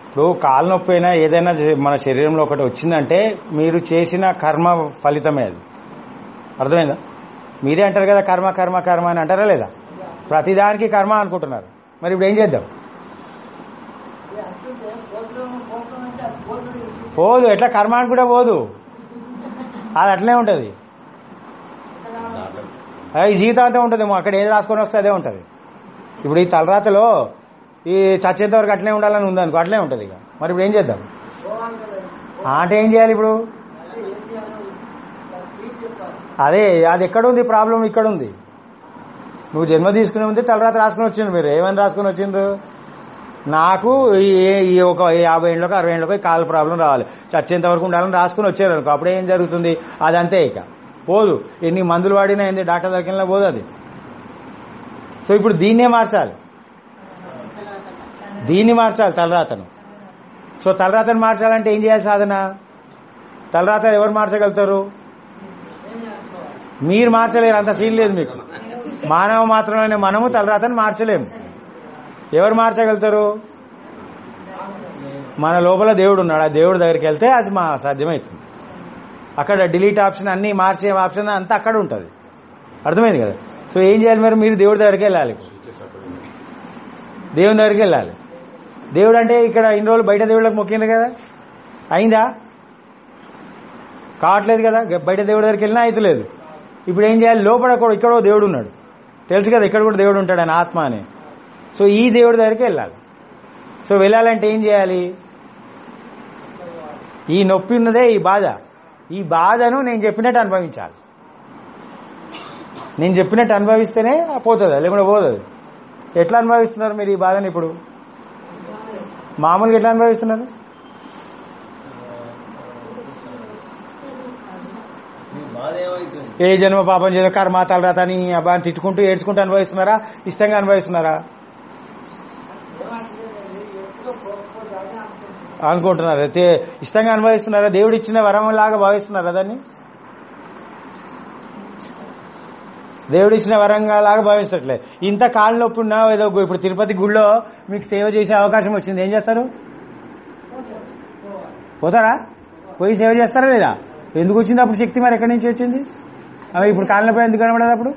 ఇప్పుడు కాలు నొప్పి అయినా ఏదైనా చే- మన శరీరంలో ఒకటి వచ్చిందంటే మీరు చేసిన కర్మ ఫలితమే అది అర్థమైందా మీరే అంటారు కదా కర్మ కర్మ కర్మ అని అంటారా లేదా ప్రతిదానికి కర్మ అనుకుంటున్నారు మరి ఇప్పుడు ఏం చేద్దాం ఇది అంటుంటే పోతున్నాం పోతున్నాం అంటే అది పోతుంది పోదు ఎట్లా కర్మ అని కూడా పోదు అది అట్లే ఉంటుంది ఈ జీవితాంతం ఉంటుందేమో అక్కడ ఏది రాసుకొని వస్తే అదే ఉంటుంది ఇప్పుడు ఈ తలరాతలో ఈ చచ్చేంత వరకు అట్లే ఉండాలని ఉందనుకో అట్లే ఉంటుంది ఇక మరి ఇప్పుడు ఏం చేద్దాం పోవాలి కదా ఆ అంటే ఏం చేయాలి ఇప్పుడు అదే ఏం చేయాలో దానికి తీసి చెప్పాలి అదే అది ఎక్కడ ఉంది ప్రాబ్లం ఇక్కడ ఉంది నువ్వు జన్మ తీసుకునే ముందే తలరాత రాసుకుని వచ్చిండ్రు మీరు ఏమని రాసుకుని వచ్చిండ్రు నాకు ఈ ఈ ఒక యాభై ఏళ్ళకి అరవై ఏళ్ళకి కాలు ప్రాబ్లం రావాలి చచ్చేంత వరకు ఉండాలని రాసుకుని వచ్చారు అనుకో అప్పుడు ఏం జరుగుతుంది అదంతే ఇక పోదు ఎన్ని మందులు వాడినా ఏంది డాక్టర్ దగ్గర పోదు అది సో ఇప్పుడు దీన్నే మార్చాలి దీన్ని మార్చాలి తలరాతను సో తలరాతను మార్చాలంటే ఏం చేయాలి సాధన తలరాత ఎవరు మార్చగలుగుతారు మీరు మార్చలేరు అంత సీన్ లేదు మీకు మానవ మాత్రమే మనము తలరాతను మార్చలేము ఎవరు మార్చగలుగుతారు మన లోపల దేవుడు ఉన్నాడు ఆ దేవుడి దగ్గరికి వెళ్తే అది మా సాధ్యమవుతుంది అక్కడ డిలీట్ ఆప్షన్ అన్ని మార్చే ఆప్షన్ అంతా అక్కడ ఉంటుంది అర్థమైంది కదా సో ఏం చేయాలి మరి మీరు దేవుడి దగ్గరికి వెళ్ళాలి దేవుని దగ్గరికి వెళ్ళాలి దేవుడు అంటే ఇక్కడ ఇన్ని రోజులు బయట దేవుళ్ళకి మొక్కిండ్రు కదా అయిందా కావట్లేదు కదా బయట దేవుడి దగ్గరికి వెళ్ళినా అయితలేదు ఇప్పుడు ఏం చేయాలి లోపల కూడా ఇక్కడో దేవుడు ఉన్నాడు తెలుసు కదా ఇక్కడ కూడా దేవుడు ఉంటాడు ఆయన ఆత్మ అని సో ఈ దేవుడి దగ్గరికి వెళ్ళాలి సో వెళ్ళాలంటే ఏం చేయాలి ఈ నొప్పి ఉన్నదే ఈ బాధ ఈ బాధను నేను చెప్పినట్టు అనుభవించాలి నేను చెప్పినట్టు అనుభవిస్తేనే పోతుంది లేకుండా పోతుంది ఎట్లా అనుభవిస్తున్నారు మీరు ఈ బాధను ఇప్పుడు మామూలుగా ఎట్లా అనుభవిస్తున్నారు మీ బాధ ఏమవుతుంది ఏ జన్మ పాపం చేదో కర్మ తలరాత అని అబ్బా అని తిట్టుకుంటూ ఏడ్చుకుంటూ అనుభవిస్తున్నారా ఇష్టంగా అనుభవిస్తున్నారా ఎప్పుడో పోకపోతే అదే అనుకుంటున్నాను అనుకుంటున్నారు అయితే ఇష్టంగా అనుభవిస్తున్నారా దేవుడు ఇచ్చిన వరం లాగా భావిస్తున్నారా దాన్ని దేవుడు ఇచ్చిన వరంగా లాగా భావిస్తట్లే ఇంత కాళ్ళ నొప్పి ఉన్నా ఏదో ఇప్పుడు తిరుపతి గుళ్ళో మీకు సేవ చేసే అవకాశం వచ్చింది ఏం చేస్తారు పోతారా పోయి సేవ చేస్తారా లేదా ఎందుకు వచ్చింది అప్పుడు శక్తి మరి ఎక్కడి నుంచి వచ్చింది అవి ఇప్పుడు కాళ్ళ నొప్పి ఎందుకు కనబడదు అప్పుడు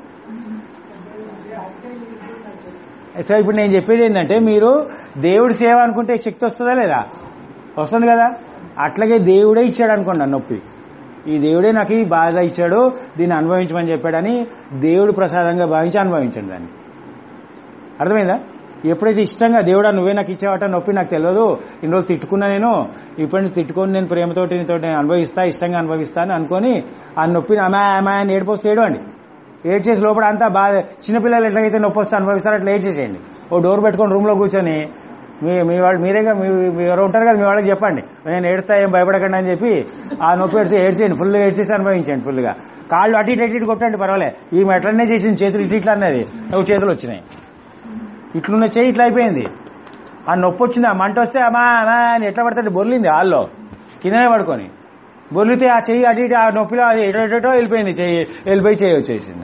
సో ఇప్పుడు నేను చెప్పేది ఏంటంటే మీరు దేవుడి సేవ అనుకుంటే శక్తి వస్తుందా లేదా వస్తుంది కదా అట్లాగే దేవుడే ఇచ్చాడు అనుకోండి ఆ నొప్పి ఈ దేవుడే నాకు ఈ బాధ ఇచ్చాడు దీన్ని అనుభవించమని చెప్పాడని దేవుడు ప్రసాదంగా భావించి అనుభవించండి దాన్ని అర్థమైందా ఎప్పుడైతే ఇష్టంగా దేవుడా నువ్వే నాకు ఇచ్చావట నొప్పి నాకు తెలియదు ఇన్ని రోజులు తిట్టుకున్నా నేను ఇప్పటి నుంచి తిట్టుకొని నేను ప్రేమతోటి నీతో నేను అనుభవిస్తా ఇష్టంగా అనుభవిస్తా అని అనుకొని ఆ నొప్పిని అమ్మా అమ్మా అని ఏడిపోస్తే ఏడవండి ఏడ్చేసి లోపల అంతా బాధ చిన్నపిల్లలు ఎట్లయితే నొప్పి వస్తే అనుభవిస్తారో అట్లా ఏడ్చేసేయండి ఓ డోర్ పెట్టుకొని రూమ్లో కూర్చొని మీ మీ వాళ్ళు మీరేగా మీ మీ ఎవరు ఉంటారు కదా మీ వాళ్ళకి చెప్పండి నేను ఏడుస్తా ఏం భయపడకండి అని చెప్పి ఆ నొప్పి ఏడితే ఏడ్చేయండి ఫుల్గా ఏడ్చేసి అనుభవించండి ఫుల్గా కాళ్ళు అటు ఇటు అటు ఇటు కొట్టండి పర్వాలే ఈ ఎట్లనే చేసింది చేతులు ఇటు ఇట్లా అన్నది నువ్వు చేతులు వచ్చినాయి ఇట్లున్న చేయి ఇట్లా అయిపోయింది ఆ నొప్పి వచ్చింది ఆ మంట వస్తే అమ్మా అమ్మా అని ఎట్లా పడుతుంది బొర్లింది హాల్లో కిందనే పడుకొని బొర్లితే ఆ చెయ్యి అటు ఇటు ఆ నొప్పిలో అది ఎటో ఎటో వెళ్ళిపోయింది చెయ్యి వెళ్ళిపోయి చెయ్యి వచ్చేసింది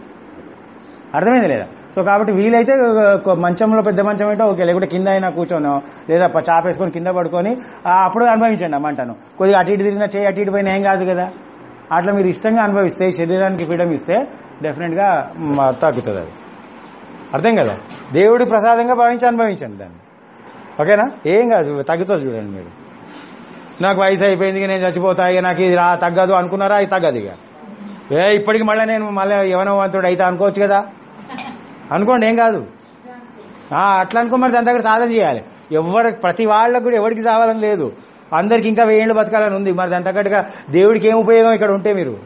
అర్థమైంది లేదా సో కాబట్టి వీలైతే ఒక మంచంలో పెద్ద మంచం ఏంటో ఓకే లేకుంటే కింద అయినా కూర్చోను లేదా ప- చాపేసుకొని కింద పడుకొని ఆ, అప్పుడు అనుభవించండి ఆ మంటను కొద్దిగా అటు ఇటు తిరిగినా చేయి అటు ఇటు పోయినా ఏం కాదు కదా అట్లా మీరు ఇష్టంగా అనుభవిస్తే శరీరానికి ఫ్రీడమ్ ఇస్తే డెఫినెట్గా మ, తగ్గుతుంది అది అర్థం కదా దేవుడి ప్రసాదంగా భావించి అనుభవించండి దాన్ని ఓకేనా ఏం కాదు తగ్గుతుంది చూడండి మీరు నాకు వయసు అయిపోయింది ఇక నేను చచ్చిపోతా ఇక నాకు ఇది రా తగ్గదు అనుకున్నారా అది తగ్గదు ఇక ఏ ఇప్పటికి మళ్ళీ నేను మళ్ళీ యవనవంతుడు అయితే అనుకోవచ్చు కదా అనుకోండి ఏం కాదు ఆ, అట్లా అనుకో మరి దాని దగ్గర సాధన చేయాలి ఎవరి ప్రతి వాళ్ళకు కూడా ఎవరికి కావాలని లేదు అందరికి ఇంకా వెయ్యేళ్ళు బతకాలని ఉంది మరి దాని తగ్గట్టుగా దేవుడికి ఏం ఉపయోగం ఇక్కడ ఉంటే మీరు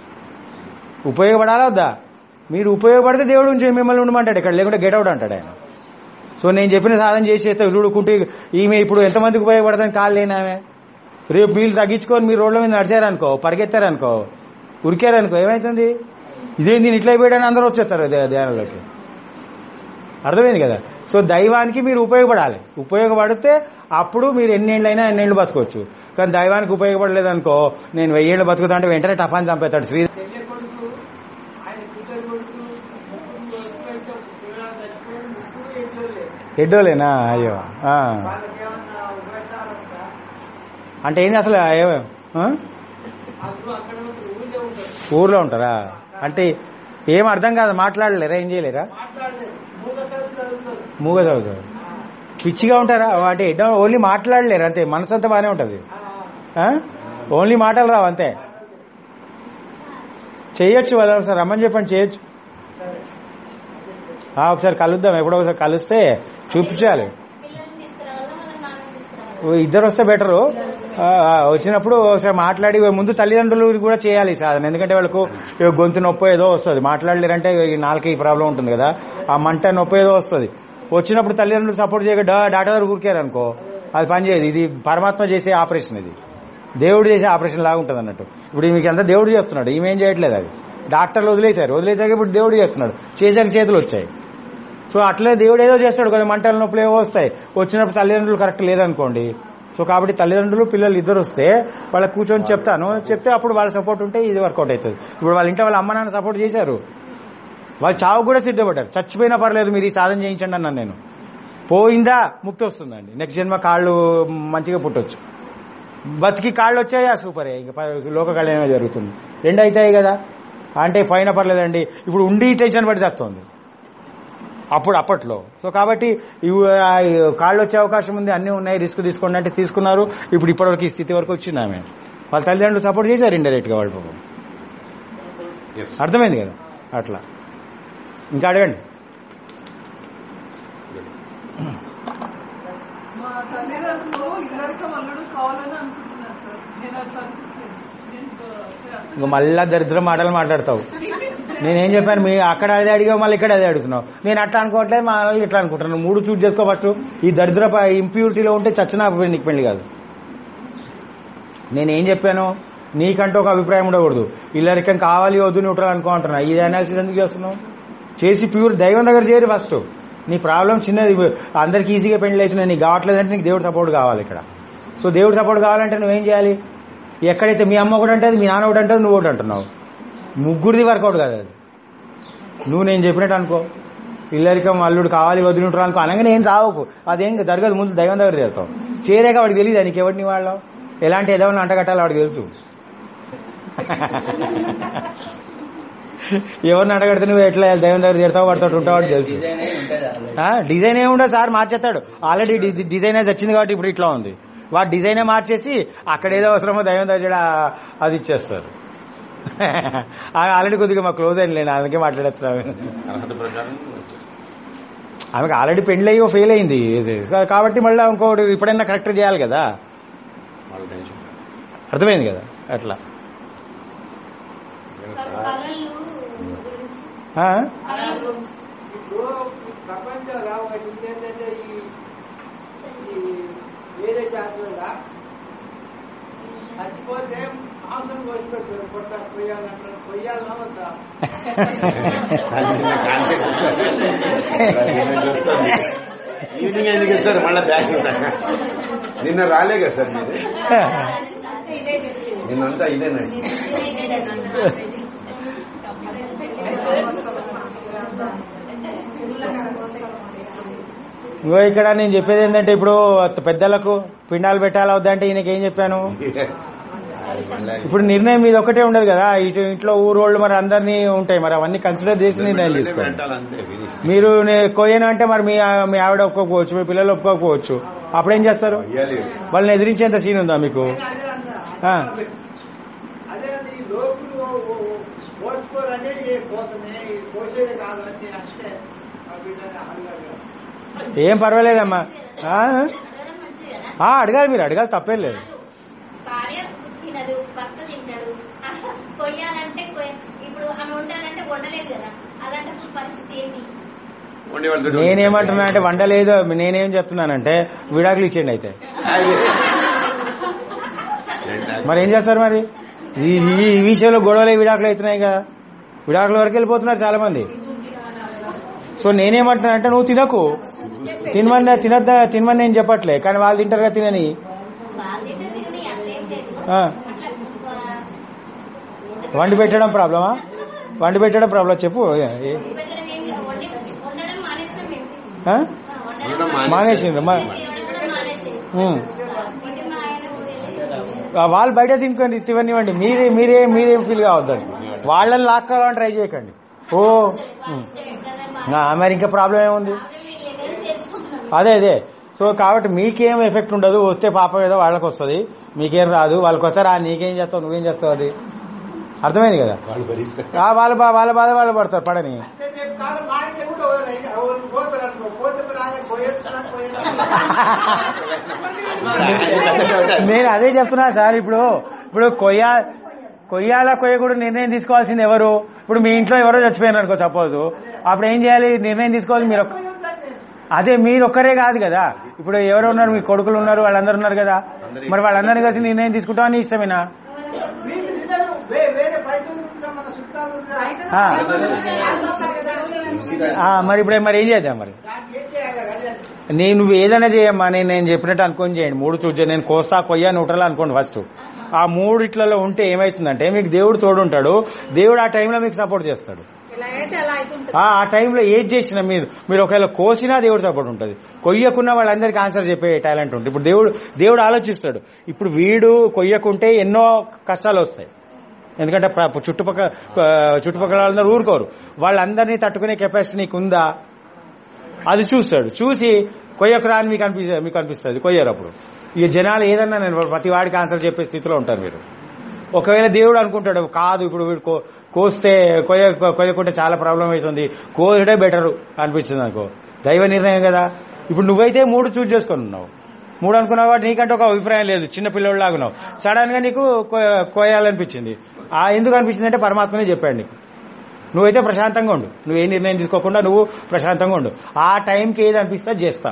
ఉపయోగపడాలా వద్దా మీరు ఉపయోగపడితే దేవుడు ఉంచి మిమ్మల్ని ఉండమంటాడు ఇక్కడ లేకుంటే గెట్ అవుట్ అంటాడు ఆయన సో నేను చెప్పిన సాధన చేసి చేస్తే చూడుకుంటే ఈమె ఇప్పుడు ఎంతమందికి ఉపయోగపడదని కాలు లేని ఆమె రేపు మీరు తగ్గించుకొని మీరు రోడ్ల మీద నడిచారనుకో పరిగెత్తారనుకో ఉరికారనుకో ఏమవుతుంది ఇదేం దీని ఇట్లా అయిపోయాడని అందరూ వచ్చేస్తారు ధ్యా- ధ్యానంలోకి అర్థమైంది కదా సో దైవానికి మీరు ఉపయోగపడాలి ఉపయోగపడితే అప్పుడు మీరు ఎన్నేళ్ళైనా ఎన్నేళ్ళు బతకొచ్చు కానీ దైవానికి ఉపయోగపడలేదనుకో నేను వెయ్యేళ్ళు బతుకుతా అంటే వెంటనే టపాన్ని చంపేస్తాడు శ్రీ పెళ్లి కొడుకు ఆయన కూతురు కొడుకు ముగ్గురు కొడుకు అయితే పిల్లలు చచ్చిపోయి ముగ్గురు ఎడ్లోలే ఎడ్డోలేనా అయ్యో ఆ. వాళ్ళకి ఏమన్నా ఉపయోగిస్తారంట అంటే ఏంది అసలు ఏ- ఆ? అక్కడ అక్కడ ఉంటారు ఊళ్ళో ఉంటారు ఊర్లో ఉంటారా అంటే ఏం అర్థం కాదు మాట్లాడలేరా ఏం చేయలేరా మాట్లాడలేదు మూగ చదువు చదువుతారు మూగ చదువుతారు పిచ్చిగా ఉంటారా అంటే ఎన్నో ఓన్లీ మాట్లాడలేరు అంతే మనసు అంతా బాగానే ఉంటుంది ఆ, ఓన్లీ మాటలు రావు అంతే చేయొచ్చు వాళ్ళు ఒకసారి రమ్మని చెప్పండి చేయొచ్చు సరే ఆ, ఒకసారి కలుద్దాం ఎప్పుడో ఒకసారి కలిస్తే చూపించాలి పిల్లల్ని తీసుకురావాలా మన నాన్నని తీసుకురావాలా ఓ ఇద్దరు వస్తే బెటరు ఆ, ఆ, వచ్చినప్పుడు ఒకసారి మాట్లాడి ముందు తల్లిదండ్రులు కూడా చేయాలి ఈ సాధన ఎందుకంటే వాళ్ళకు ఇగో గొంతు నొప్పి ఏదో వస్తుంది మాట్లాడలేరంటే ఈ నాలుక ఈ ప్రాబ్లం ఉంటుంది కదా ఆ మంట నొప్పి ఏదో వస్తుంది వచ్చినప్పుడు తల్లిదండ్రులు సపోర్ట్ చేయక డా- డాక్టర్ దగ్గర ఊరికారు అనుకో అది పని చేయదు ఇది పరమాత్మ చేసే ఆపరేషన్ ఇది దేవుడు చేసే ఆపరేషన్ లాగా ఉంటుంది అన్నట్టు ఇప్పుడు మీకు అంతా దేవుడు చేస్తున్నాడు ఈమె ఏం చేయట్లేదు అది డాక్టర్లు వదిలేశారు వదిలేశాక ఇప్పుడు దేవుడు చేస్తున్నాడు చేసాక చేతులు వచ్చాయి సో అట్లే దేవుడు ఏదో చేస్తాడు కదా మంటల నొప్పులు ఏవో వస్తాయి వచ్చినప్పుడు తల్లిదండ్రులు కరెక్ట్ లేదనుకోండి సో కాబట్టి తల్లిదండ్రులు పిల్లలు ఇద్దరు వస్తే వాళ్ళకి కూర్చొని చెప్తాను చెప్తే అప్పుడు వాళ్ళ సపోర్ట్ ఉంటే ఇది వర్కౌట్ అవుతుంది ఇప్పుడు వాళ్ళ ఇంట్లో వాళ్ళ అమ్మ నాన్న సపోర్ట్ చేశారు వాళ్ళు చావు కూడా సిద్ధపడ్డారు చచ్చిపోయినా పర్లేదు మీరు ఈ సాధన చేయించండి అన్నాను నేను పోయిందా ముక్తి వస్తుందండి నెక్స్ట్ జన్మ కాళ్ళు మంచిగా పుట్టొచ్చు బతికి కాళ్ళు వచ్చాయా సూపరే ఇంకా ప- లోక కళ్యాణమే జరుగుతుంది రెండు అవుతాయి కదా అంటే పైన పర్లేదండి ఇప్పుడు ఉండి టెన్షన్ పడి తస్తుంది అప్పుడు అప్పట్లో సో కాబట్టి ఇవి ఆ, ఈ కాళ్ళు వచ్చే అవకాశం ఉంది అన్నీ ఉన్నాయి రిస్క్ తీసుకోండి అంటే తీసుకున్నారు ఇప్పుడు ఇప్పటివరకు ఈ స్థితి వరకు వచ్చింది ఆమె వాళ్ళ తల్లిదండ్రులు సపోర్ట్ చేశారు ఇండైరెక్ట్ గా వాళ్ళ పాపం అర్థమైంది కదా అట్లా ఇంకా అడగండి మా తల్లిదండ్రులు ఇల్లరికం అల్లుడు కావాలని అనుకుంటున్నారు సార్ నేను అట్లా అనుకుంటున్నాను నేను, ఆ, ఇంకా మళ్ళా దరిద్ర మాటలు మాట్లాడతావు నేనేం చెప్పాను మీ అక్కడ అదే అడిగావు మళ్ళీ ఇక్కడ అదే అడుగుతున్నావు నేను అట్లా అనుకోవట్లేదు మా వాళ్ళు ఇట్లా అనుకుంటున్నాను మూడు చూజ్ చేసుకో ఫస్ట్ ఈ దరిద్ర ఇంప్యూరిటీలో ఉంటే చచ్చిన నీకు పెళ్లి కాదు నేనేం చెప్పాను నీకంటూ ఒక అభిప్రాయం ఉండకూడదు ఇల్లరికం కావాలి వద్దు న్యూట్రల్ అనుకో అంటున్నా ఇది అనాలిసిస్ ఎందుకు చేస్తున్నావు చేసి ప్యూర్ దైవం దగ్గర చేరి ఫస్ట్ నీ ప్రాబ్లం చిన్నది అందరికి ఈజీగా పెళ్లి అవుతున్నాయి నీకు కావట్లేదంటే నీకు దేవుడు సపోర్ట్ కావాలి ఇక్కడ సో దేవుడు సపోర్ట్ కావాలంటే నువ్వేం చేయాలి ఎక్కడైతే మీ అమ్మ ఒకటి అంటే మీ నాన్న ఒకటి అంటే నువ్వు ఒకటి అంటున్నావు ముగ్గురిది వర్కౌట్ కాదు అది నువ్వు నేను చెప్పినట్టు అనుకో ఇల్లరికం అల్లుడు కావాలి వదిలింటారు అనుకో అనగానే ఏం చావకు అదేం జరగదు ముందు దైవం దగ్గర చేస్తావు చేరాక వాడికి తెలియదు నీకు ఎవరిని వాళ్ళం ఎలాంటి ఏదైనా అంటగట్టాలో వాడికి తెలుసు ఎవరిని అడగడితే నువ్వు ఎట్లా దైవం దగ్గర చేస్తావు వాడితో ఉంటావు వాడికి తెలుసు డిజైన్ అయి ఉంటుంది already. ఆ, డిజైన్ ఏముండదు సార్ మార్చేస్తాడు ఆల్రెడీ డి- డిజైన్ అది వచ్చింది కాబట్టి ఇప్పుడు ఇట్లా ఉంది వాడు డిజైనే మార్చేసి అక్కడ ఏదో అవసరమో దైవం దగ్గర అది ఇచ్చేస్తారు ఆల్రెడీ కొద్దిగా మా క్లోజ్ అయిన నేను అందుకే మాట్లాడేస్తున్నాను అర్హత ప్రకారం ఆమెకు ఆల్రెడీ పెళ్లి అయ్యో ఫెయిల్ అయింది ఇది. కాబట్టి మళ్ళీ ఇంకోటి ఇప్పుడైనా కరెక్ట్ చేయాలి కదా వాళ్ళ టెన్షన్ అర్థమైంది కదా అట్లా సార్ కళలు గురించి ఆ? కళల గురించి ఇప్పుడు ప్రపంచంలో ఒకటి ఉంది ఏంటంటే ఈ ఈ వేరే జాతులలో చచ్చిపోతే మాంసం కోసి పెడతారు పొట్ట కొయ్యాలంటారు కొయ్యాలన్నా వద్దా ఈవినింగ్ ఎందుకు ఇస్తారు మళ్ళీ బ్యాక్ నిన్న రాలే కదా సార్ మీరు నిన్నంతా ఇదేనండి ఇంకో ఇక్కడ నేను చెప్పేది ఏంటంటే ఇప్పుడు పెద్దలకు పిండాలు పెట్టాలా వద్దా అంటే ఈయనకి ఏం చెప్పాను ఇప్పుడు నిర్ణయం మీద ఒకటే ఉండదు కదా ఇటు ఇంట్లో ఊరోళ్ళు మరి అందరినీ ఉంటాయి మరి అవన్నీ కన్సిడర్ చేసి నిర్ణయాలు తీసుకోండి పెట్టాలంతే finish. మీరు నే- కొయ్యను అంటే మరి మీ ఆ- మీ ఆవిడ ఒప్పుకోకపోవచ్చు మీ పిల్లలు ఒప్పుకోకపోవచ్చు అప్పుడేం చేస్తారు అయ్యాలి వాళ్ళని ఎదిరించేంత సీన్ ఉందా మీకు అదే అన్నా. ఆ. అదే ఈ లోకులు కోసుకోవాలంటే ఏ కోసమే ఈ కోసేది కాదు అంటే అంటే ఆ బిడ్డని అడగాలి ఏం పర్వాలేదమ్మా ఆ? అడగడం మంచిది కదా ఆ, అడగాలి మీరు అడగాలి తప్పేం లేదు భార్య తినదు భర్త తింటాడు అలా కొయ్యాలంటే కొయ్య ఇప్పుడు ఆమె వండాలంటే వండలేదు కదా అలాంటప్పుడు పరిస్థితి ఏంటి ఉండే వాళ్ళతో నేనేమంటున్నా అంటే వండలేదు నేనేం చెప్తున్నానంటే విడాకులు ఇచ్చేయండి అయితే మరి ఏం చేస్తారు మరి ఈ ఈ- ఈ విషయంలో గొడవలు విడాకులు అవుతున్నాయి కదా విడాకుల వరకు వెళ్ళిపోతున్నారు చాలా మంది సో నేనేమంటున్నా అంటే నువ్వు తినకు తినమని తినద్దా తినమని నేను చెప్పట్లే కానీ వాళ్ళు తింటారు కదా తినని వాళ్ళు తింటే తినని అట్లేం లేదు ఆ. అట్లా ఆ, వండి పెట్టడం ప్రాబ్లమా వండి పెట్టడం ప్రాబ్లం చెప్పు ఏ- ఏ- పెట్టడం ఏం కాదు. వండి వండడం మానేసినాం మేము ఆ? ఆ, వండడం వండడం మానేసినాం. మానేసిండ్రు మా- వండడం కూడా మానేసిండ్రు. ఉమ్. ఇది మా ఆయన ఊరెళ్ళి ఆ వాళ్ళు బయట తినుకోండి ఇవన్నీవ్వండి మీరే మీరే మీరేం ఫీల్ కావద్దండి వాళ్ళని లాక్కోవాలని ట్రై చేయకండి ఓ ఉమ్. ఆ, మరి ఇంకా ప్రాబ్లం ఏముంది తెలుసుకుంటున్నాను అదే అదే సో కాబట్టి మీకేం ఎఫెక్ట్ ఉండదు వస్తే పాపం ఏదో వాళ్ళకి వస్తుంది మీకేం రాదు వాళ్ళకి వస్తారా నీకేం చేస్తావు నువ్వేం చేస్తావు అది అర్థమైంది కదా వాళ్ళు భరిస్తారు ఆ, వాళ్ళ బా- వాళ్ళ బాధ వాళ్ళు పడతారు పడని అంటే రేపు కాలం మా ఇంట్లో కూడా ఎవరు- ఎవరు పోతారు అనుకో పోతే మరి ఆయన పోయేస్తున్నా నేను అదే చెప్తున్నా సార్ ఇప్పుడు ఇప్పుడు కొయ్య కొయ్యాల కొయ్యకూడదు నిర్ణయం తీసుకోవాల్సింది ఎవరు ఇప్పుడు మీ ఇంట్లో ఎవరో చచ్చిపోయారు అనుకో సపోజ్ అప్పుడు ఏం చేయాలి నిర్ణయం తీసుకోవాలి మీరు ఒక్క- అదే మీరు ఒక్కరే కాదు కదా ఇప్పుడు ఎవరు ఉన్నారు మీ కొడుకులు ఉన్నారు వాళ్ళందరూ ఉన్నారు కదా మరి వాళ్ళందరినీ కలిసి నిర్ణయం తీసుకుంటాం అని ఇష్టమేనా మీకు నిజం వే- వేరే బయట ఉంటున్న మన చుట్టాలు ఉన్నారు. ఆ. ఆ, మరి ఇప్పుడు మరి ఏం చేద్దాం మరి దానికి ఏం చేయాలి అదే నేను నువ్వు ఏదైనా చేయమ్మా నేను నేను చెప్పినట్టు అనుకొని చేయండి మూడు చూజ నేను కోస్తా కొయ్య నూటలు అనుకోండి ఫస్ట్ ఆ మూడిట్లలో ఉంటే ఏమైతుందంటే మీకు దేవుడు తోడుంటాడు దేవుడు ఆ టైంలో మీకు సపోర్ట్ చేస్తాడు ఇలా అయితే అలా అవుతుంటుంది ఆ ఆ టైంలో ఏది చేసినా మీరు మీరు ఒకవేళ కోసినా దేవుడు సపోర్ట్ ఉంటుంది కొయ్యకున్న వాళ్ళందరికీ ఆన్సర్ చెప్పే టాలెంట్ ఉంటుంది ఇప్పుడు దేవుడు దేవుడు ఆలోచిస్తాడు ఇప్పుడు వీడు కొయ్యకుంటే ఎన్నో కష్టాలు వస్తాయి ఎందుకంటే ప్ర- చుట్టుపక్కల చుట్టుపక్కల వాళ్ళందరూ ఊరుకోరు వాళ్ళందరినీ తట్టుకునే కెపాసిటీ నీకు ఉందా అది చూస్తాడు చూసి కొయ్యకు రాని మీకు అనిపిస్తుంది మీకు అనిపిస్తుంది కొయ్యరు అప్పుడు ఇక జనాలు ఏదన్నా నేను ప్రతి వాడికి ఆన్సర్ చెప్పే స్థితిలో ఉంటారు మీరు ఒకవేళ దేవుడు అనుకుంటాడు కాదు ఇప్పుడు వీడు కో- కోస్తే కొయ్య కొయ్యకుంటే చాలా ప్రాబ్లం అవుతుంది కోయడే బెటర్ అనిపించింది అనుకో దైవ నిర్ణయం కదా ఇప్పుడు నువ్వైతే మూడు చూజ్ చేసుకొని ఉన్నావు మూడు అనుకున్నావు కాబట్టి నీకంటే ఒక అభిప్రాయం లేదు చిన్న పిల్లలాగా ఉన్నావు సడన్ గా నీకు కో- కోయాలనిపించింది ఆ ఎందుకు అనిపించింది అంటే పరమాత్మనే చెప్పాడు నీకు నువ్వైతే ప్రశాంతంగా ఉండు నువ్వు ఏ నిర్ణయం తీసుకోకుండా నువ్వు ప్రశాంతంగా ఉండు ఆ టైంకి ఏది అనిపిస్తే అది చేస్తా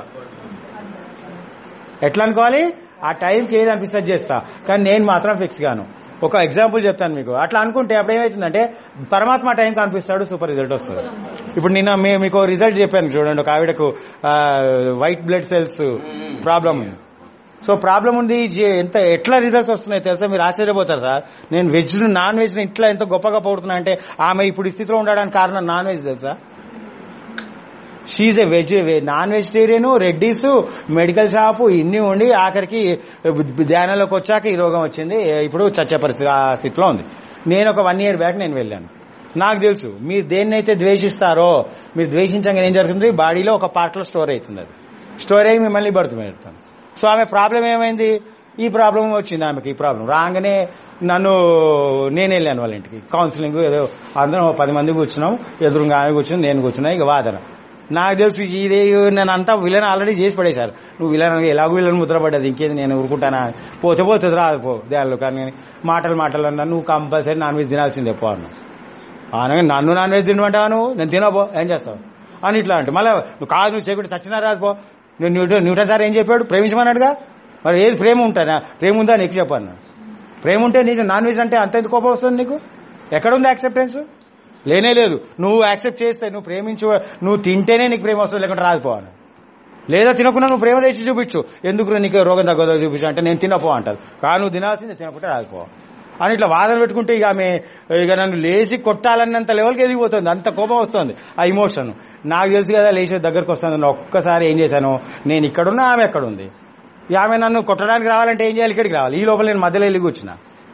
ఎట్లా అనుకోవాలి ఆ టైంకి ఏది అనిపిస్తే అది చేస్తా కానీ నేను మాత్రం ఫిక్స్ గాను ఒక ఎగ్జాంపుల్ చెప్తాను మీకు అట్లా అనుకుంటే అప్పుడు ఏమవుతుందంటే పరమాత్మ ఆ టైంకి అనిపిస్తాడు సూపర్ రిజల్ట్ వస్తుంది ఇప్పుడు నిన్న మే- మీకు రిజల్ట్ చెప్పాను చూడండి ఒక ఆవిడకు వైట్ బ్లడ్ సెల్స్ ప్రాబ్లం ఉంది సో ప్రాబ్లం ఉంది జే- ఎంత ఎట్లా రిజల్ట్స్ వస్తున్నాయి తెలుసా మీరు ఆశ్చర్యపోతారు సార్ నేను వెజ్ నాన్ వెజ్ ఇట్లా ఎంత గొప్పగా పడుతున్నా అంటే ఆమె ఇప్పుడు ఈ స్థితిలో ఉండడానికి కారణం నాన్ వెజ్ తెలుసా she's a veg non vegetarian Reddy's medical shop ఇన్ని ఉండి ఆఖరికి ధ్యానంలోకి వచ్చాక ఈ రోగం వచ్చింది ఇప్పుడు చచ్చే పరిస్థితి ఆ స్థితిలో ఉంది నేను ఒక వన్ ఇయర్ బ్యాక్ నేను వెళ్ళాను నాకు తెలుసు మీరు దేన్నైతే ద్వేషిస్తారో మీరు ద్వేషించగా ఏం జరుగుతుంది బాడీలో ఒక పార్ట్లో స్టోర్ అవుతుంది అది స్టోర్ అయ్యి మిమ్మల్ని బడుతు పెడతాను సో ఆమె ప్రాబ్లం ఏమైంది ఈ ప్రాబ్లం వచ్చింది ఆమెకి ఈ ప్రాబ్లం రాగానే నన్ను నేను వెళ్ళాను వాళ్ళ ఇంటికి కౌన్సిలింగ్ ఏదో అందరం ఓ పది మంది కూర్చున్నాం ఎదురుగా ఆమె కూర్చుని నేను కూర్చున్నా ఇక వాదన నాకు తెలుసు ఇదే నేను అంతా విలన్ ఆల్రెడీ చేసి పడేశారు నువ్వు విలన్ ఎలాగో విలన్ ముద్ర పడ్డది ఇంకేది నేను ఊరుకుంటానా పోతే పోతుంది రాదు పో దేళ్ళు కానీ మాటలు మాటలు అన్నా నువ్వు కంపల్సరీ నాన్ వెజ్ తినాల్సిందే పో అన్నా అనగా నన్ను నాన్ వెజ్ తినమంటావా నువ్వు నేను తినబో ఏం చేస్తావు అని ఇట్లా అంటే మళ్ళీ నువ్వు కాదు నువ్వు చేయకుండా చచ్చినా రాదు పో నువ్వు న్యూటన్ న్యూటన్ సార్ ఏం చెప్పాడు ప్రేమించమన్నాడుగా మరి ఏది ప్రేమ ఉంటానా ప్రేమ ఉందా నీకు చెప్పాను ప్రేమ ఉంటే నీకు నాన్ వెజ్ అంటే అంత ఎంత కోపం వస్తుంది నీకు ఎక్కడ ఉంది యాక్సెప్టెన్స్ లేనే లేదు నువ్వు యాక్సెప్ట్ చేస్తే నువ్వు ప్రేమించు నువ్వు తింటేనే నీకు ప్రేమ వస్తుంది లేకుంటే రాదుపోవాలి లేదా తినకుండా నువ్వు ప్రేమ తెచ్చి చూపించు ఎందుకు నీకు రోగం తగ్గదో చూపించు అంటే నేను తినపో అంటారు కానీ నువ్వు తినాల్సిందే తినకుంటే రాదుపో అని ఇట్లా వాదన పెట్టుకుంటే ఇక ఆమె ఇక నన్ను లేచి కొట్టాలన్నంత లెవెల్కి ఎదిగిపోతుంది అంత కోపం వస్తుంది ఆ ఇమోషన్ నాకు తెలుసు కదా లేచి దగ్గరకు వస్తుంది నేను ఒక్కసారి ఏం చేశాను నేను ఇక్కడున్నా ఆమె ఎక్కడ ఉంది ఇక ఆమె నన్ను కొట్టడానికి రావాలంటే ఏం చేయాలి ఇక్కడికి రావాలి ఈ లోపల నేను మధ్యలో వెళ్ళి కూర్చున్నా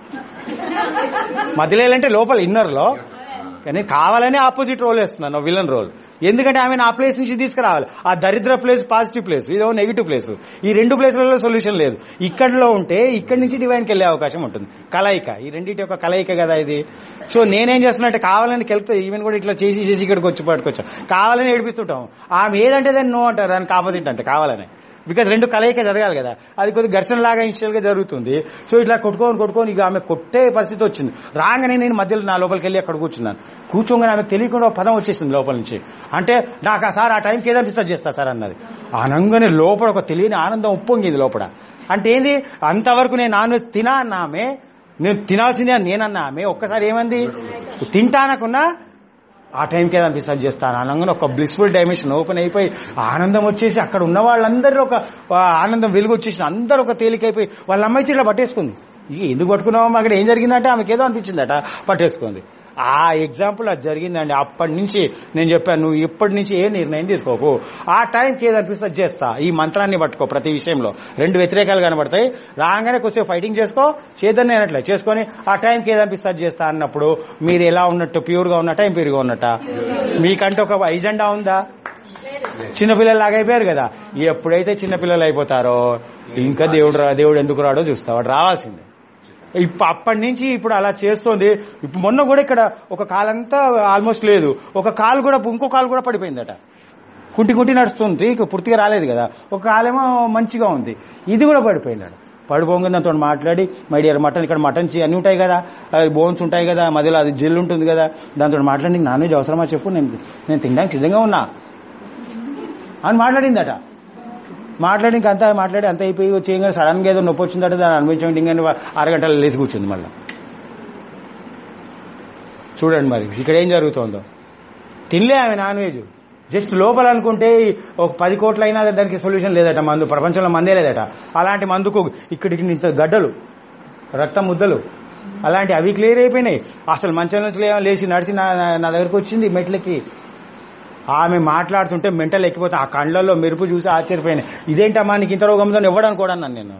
మధ్యలో వెళ్ళంటే లోపల ఇన్నర్లో కానీ కావాలని ఆపోజిట్ రోల్ వేస్తున్నాను విలన్ రోల్ ఎందుకంటే ఆమె ఆ ప్లేస్ నుంచి తీసుకురావాలి ఆ దరిద్ర ప్లేస్ పాజిటివ్ ప్లేస్ ఇదో నెగిటివ్ ప్లేస్ ఈ రెండు ప్లేస్లలో సొల్యూషన్ లేదు ఇక్కడలో ఉంటే ఇక్కడి నుంచి డివైన్కి వెళ్ళే అవకాశం ఉంటుంది కలయిక ఈ రెండింటి యొక్క కలయిక కదా ఇది సో నేనేం చేస్తున్నట్టు కావాలని కెళ్తే ఈవెన్ కూడా ఇట్లా చేసి చేసి ఇక్కడికి వచ్చి పట్టుకొచ్చాం కావాలని ఏడిపిస్తుంటాం ఆమె ఏదంటే దాన్ని నో అంటారు దానికి ఆపోజిట్ అంటే కావాలని బికాజ్ రెండు కలయిక జరగాలి కదా అది కొద్ది ఘర్షణ లాగా ఇనిషియల్ గా జరుగుతుంది సో ఇట్లా కొట్టుకొని కొట్టుకొని ఇక ఆమె కొట్టే పరిస్థితి వచ్చింది రాగానే నేను మధ్యలో నా లోపలికి వెళ్ళి అక్కడ కూర్చున్నాను కూర్చోగానే ఆమె తెలియకుండా ఒక పదం వచ్చేసింది లోపల నుంచి అంటే నాకు ఆ సార్ ఆ టైంకి ఏదనిపిస్తా చేస్తా సార్ అన్నది అనగానే లోపల ఒక తెలియని ఆనందం ఉప్పొంగింది లోపల అంటే ఏంది అంతవరకు నేను నాన్ వెజ్ తినా అన్న ఆమె నేను తినాల్సిందే అని నేనన్నా ఆమె ఒక్కసారి ఏమంది తింటానకున్నా ఆ టైంకి ఏదో అనిపిస్తుంది చేస్తాను అనగానే ఒక బ్లిస్ఫుల్ డైమెన్షన్ ఓపెన్ అయిపోయి ఆనందం వచ్చేసి అక్కడ ఉన్న వాళ్ళందరూ ఒక ఆ, ఆనందం వెలుగు వచ్చేసి అందరూ ఒక తేలికైపోయి వాళ్ళ అమ్మాయి ఇట్లా పట్టేసుకుంది ఇక ఎందుకు పట్టుకున్నామో అక్కడ ఏం జరిగిందంటే ఆమెకి ఏదో అనిపించిందట పట్టేసుకుంది ఆ ఎగ్జాంపుల్ అది జరిగిందండి అప్పటి నుంచి నేను చెప్పాను నువ్వు ఇప్పటి నుంచి ఏ నిర్ణయం తీసుకోకు ఆ టైంకి ఏది అనిపిస్తే అది చేస్తా ఈ మంత్రాన్ని పట్టుకో ప్రతి విషయంలో రెండు వ్యతిరేకాలు కనబడతాయి రాగానే కొద్దిసేపు ఫైటింగ్ చేసుకో చేద్దని అనట్లే చేసుకొని ఆ టైంకి ఏది అనిపిస్తే అది చేస్తా అన్నప్పుడు మీరు ఎలా ఉన్నట్టు ప్యూర్గా ఉన్నట్ట ఇంప్యూర్గా ఉన్నట్ట మీకంటే ఒక ఎజెండా ఉందా చిన్నపిల్లలు అయిపోయారు కదా ఎప్పుడైతే చిన్నపిల్లలు అయిపోతారో ఇంకా దేవుడు రా- దేవుడు ఎందుకు రాడో చూస్తా వాడు రావాల్సిందే ఇప్పుడు అప్పటి నుంచి ఇప్పుడు అలా చేస్తోంది ఇప్పుడు మొన్న కూడా ఇక్కడ ఒక కాలంతా ఆల్మోస్ట్ లేదు ఒక కాలు కూడా ఇంకో కాలు కూడా పడిపోయిందట కుంటి కుంటి నడుస్తుంది ఇక పూర్తిగా రాలేదు కదా ఒక కాలేమో మంచిగా ఉంది ఇది కూడా పడిపోయిందట పడిపోగా దాంతో మాట్లాడి మై డియర్ మటన్ ఇక్కడ మటన్ చి- అన్ని ఉంటాయి కదా బోన్స్ ఉంటాయి కదా మధ్యలో అది జిల్ ఉంటుంది కదా దాంతో మాట్లాడి నీకు నాన్ వెజ్ అవసరమా చెప్పు నేను నేను తినడానికి సిద్ధంగా ఉన్నా అని మాట్లాడిందట మాట్లాడి ఇంక అంతా మాట్లాడి అంత అయిపోయి చేయగా సడన్ గా ఏదో నొప్పి వచ్చిందట దాన్ని అనుభవించండి ఇంకా అరగంటలో లేచి కూర్చుంది మళ్ళీ చూడండి మరి ఇక్కడ ఏం జరుగుతుందో తినలే ఆమె నాన్ వెజ్ జస్ట్ లోపల అనుకుంటే ఒక పది కోట్లైనా దానికి సొల్యూషన్ లేదట మందు ప్రపంచంలో మందే లేదట అలాంటి మందుకు ఇక్కడికి ఇంత గడ్డలు రక్తం ముద్దలు అలాంటి అవి క్లియర్ అయిపోయినాయి అసలు మంచం నుంచి లే- లేచి నడిచి నా నా- నా దగ్గరకు వచ్చింది మెట్లకి ఆమె మాట్లాడుతుంటే మెంటల్ ఎక్కిపోతే ఆ కళ్ళల్లో మెరుపు చూసి ఆశ్చర్యపోయినాయి ఇదేంటమ్మా నీకు ఇంత రోగం ఉందని ఇవ్వడానికి కూడా అన్నాను నేను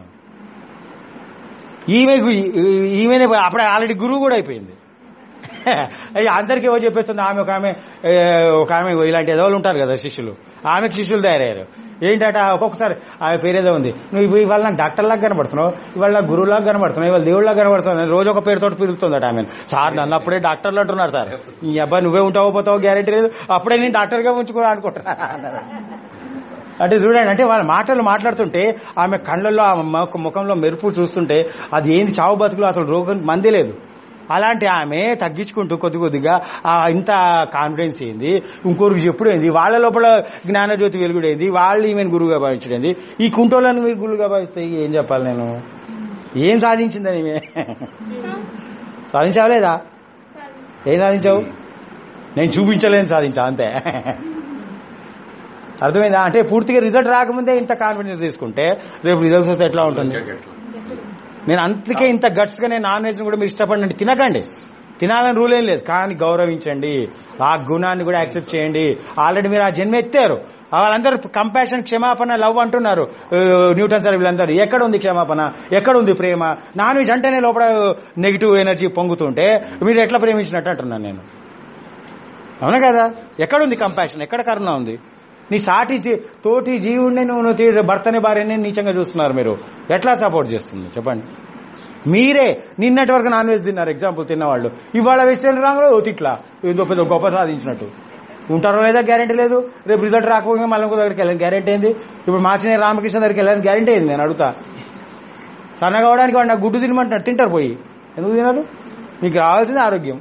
ఈమె ఈమెనే అప్పుడే ఆల్రెడీ గురువు కూడా అయిపోయింది అయ్యి అందరికీ ఏవో చెప్పేస్తుంది ఆమె ఒక ఆమె ఏ, ఒక ఆమె ఇలాంటి ఎదవలు ఉంటారు కదా శిష్యులు ఆమెకు శిష్యులు తయారయ్యారు ఏంటట ఒక్కొక్కసారి ఆమె పేరేదో ఉంది నువ్వు ఇవి- ఇవాళ నాకు డాక్టర్లాగా కనబడుతున్నావు ఇవాళ నాకు గురువులాగా కనబడుతున్నావు ఇవాళ దేవుళ్ళగా కనబడుతున్నావు రోజు ఒక పేరుతో పిలుస్తుందట ఆమె సార్ నన్ను అప్పుడే డాక్టర్లు అంటున్నారు సార్ ఈ అబ్బాయి నువ్వే ఉంటావో పోతావో గ్యారెంటీ లేదు అప్పుడే నేను డాక్టర్గా ఉంచుకో అనుకుంటున్నా అన్నారు. అంటే చూడండి అంటే వాళ్ళ మాటలు మాట్లాడుతుంటే ఆమె కళ్ళల్లో ఆమె ముఖ- ముఖంలో మెరుపు చూస్తుంటే అది ఏంది చావు బతుకులు అసలు రోగం మంది లేదు అలాంటి ఆమె తగ్గించుకుంటూ కొద్ది కొద్దిగా ఆ ఇంత కాన్ఫిడెన్స్ ఏంది ఇంకొకరికి చెప్పుడు ఏంది వాళ్ళ లోపల జ్ఞానజ్యోతి వెలుగుడేంది వాళ్ళు ఈమెను గురువుగా భావించడేంది ఈ కుంటోళ్ళని మీరు గురువుగా భావిస్తే ఏం చెప్పాలి నేను ఏం సాధించిందని ఈమె సాధించావలేదా ఏం సాధించావు నేను చూపించలేని సాధించా అంతే అర్థమైందా అంటే పూర్తిగా రిజల్ట్ రాకముందే ఇంత కాన్ఫిడెన్స్ తీసుకుంటే రేపు రిజల్ట్స్ వస్తే ఎట్లా ఉంటుంది నేను అందుకే ఇంత గట్స్ గా నేను నాన్ వెజ్ కూడా మీరు ఇష్టపడండి తినకండి తినాలని రూల్ ఏం లేదు కానీ గౌరవించండి ఆ గుణాన్ని కూడా యాక్సెప్ట్ చేయండి ఆల్రెడీ మీరు ఆ జన్మ ఎత్తారు వాళ్ళందరూ కంపాషన్ క్షమాపణ లవ్ అంటున్నారు ఆ, న్యూటన్ సార్ వీళ్ళందరూ ఎక్కడ ఉంది క్షమాపణ ఎక్కడ ఉంది ప్రేమ నాన్ వెజ్ అంటేనే లోపల నెగిటివ్ ఎనర్జీ పొంగుతుంటే మీరు ఎట్లా ప్రేమించినట్టు అంటున్నాను నేను అవునా కదా ఎక్కడుంది కంపాషన్ ఎక్కడ కరుణ ఉంది నీ సాటి తి- తోటి జీవుడిని నువ్వు నువ్వు తీ- భర్తని భార్యని నీచంగా చూస్తున్నారు మీరు ఎట్లా సపోర్ట్ చేస్తుంది చెప్పండి మీరే నిన్నటి వరకు నాన్ వెజ్ తిన్నారు ఎగ్జాంపుల్ తిన్నవాళ్ళు ఇవాళ వెజిటేరియన్ రాంగ్లో తిట్లా ఏదో పెద్ద గొప్ప సాధించినట్టు ఉంటారో లేదా గ్యారెంటీ లేదు రేపు రిజల్ట్ రాకపోతే మళ్ళీ ఇంకో దగ్గరికి వెళ్ళాను గ్యారెంటీ ఏంది ఇప్పుడు మార్చిన రామకృష్ణ దగ్గరికి వెళ్ళాను గ్యారెంటీ ఏంది నేను అడుగుతా సన్నగా అవడానికి వాడు నాకు గుడ్డు తినమంటున్నాడు తింటారు పోయి ఎందుకు తినరు మీకు రావాల్సింది ఆరోగ్యం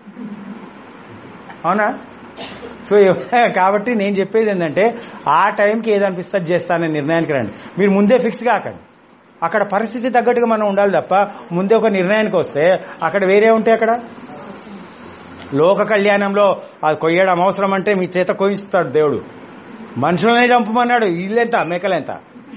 అవునా సో ఎవ- కాబట్టి నేను చెప్పేది ఏంటంటే ఆ టైంకి ఏదనిపిస్తే అది చేస్తాననే నిర్ణయానికి రండి మీరు ముందే ఫిక్స్ కాకండి అక్కడ పరిస్థితి తగ్గట్టుగా మనం ఉండాలి తప్ప ముందే ఒక నిర్ణయానికి వస్తే అక్కడ వేరే ఉంటే అక్కడ లోక కళ్యాణంలో అది కొయ్యడం అవసరం అంటే మీ చేత కోయిస్తాడు దేవుడు మనుషులనే చంపమన్నాడు ఇల్లెంత మేకలెంత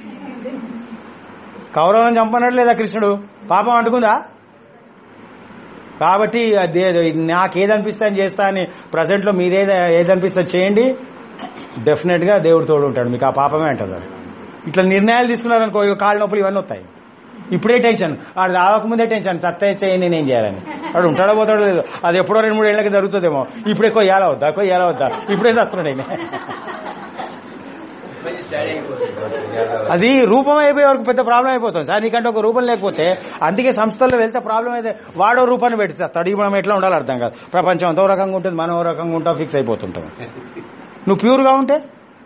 కౌరవం చంపన్నాడు లేదా కృష్ణుడు పాపం అంటుకుందా కాబట్టి అదే నాకేదనిపిస్తే అని చేస్తా అని ప్రజెంట్లో మీరేది ఏదనిపిస్తే చేయండి డెఫినెట్ గా దేవుడు తోడు ఉంటాడు మీకు ఆ పాపమే అంటారు అది. ఇట్లా నిర్ణయాలు తీసుకున్నారనుకో ఇక కాళ్ళ నొప్పులు ఇవన్నీ వస్తాయి ఇప్పుడే టెన్షన్ ఆడు రావకముందే టెన్షన్ సత్తా చేయి నేనేం చేయాలని వాడు ఉంటాడో పోతాడో లేదు అది ఎప్పుడో రెండు మూడు ఏళ్ళకి జరుగుతుందేమో ఇప్పుడు ఎక్కువ ఎలా వద్దా ఎక్కువ ఎలా వద్దా ఇప్పుడే వస్తున్నాడు ఆయన అది రూపం అయిపోయే వరకు పెద్ద ప్రాబ్లం అయిపోతుంది సార్ నీకంటే ఒక రూపం లేకపోతే అందుకే సంస్థల్లో వెళ్తే ప్రాబ్లం అయితే వాడో రూపాన్ని పెడతాడు ఇప్పుడు మనం ఎట్లా ఉండాలి అర్థం కాదు ప్రపంచం అంతో రకంగా ఉంటుంది మనం ఓ రకంగా ఉంటాం ఫిక్స్ అయిపోతుంటాం నువ్వు ప్యూర్గా ఉంటే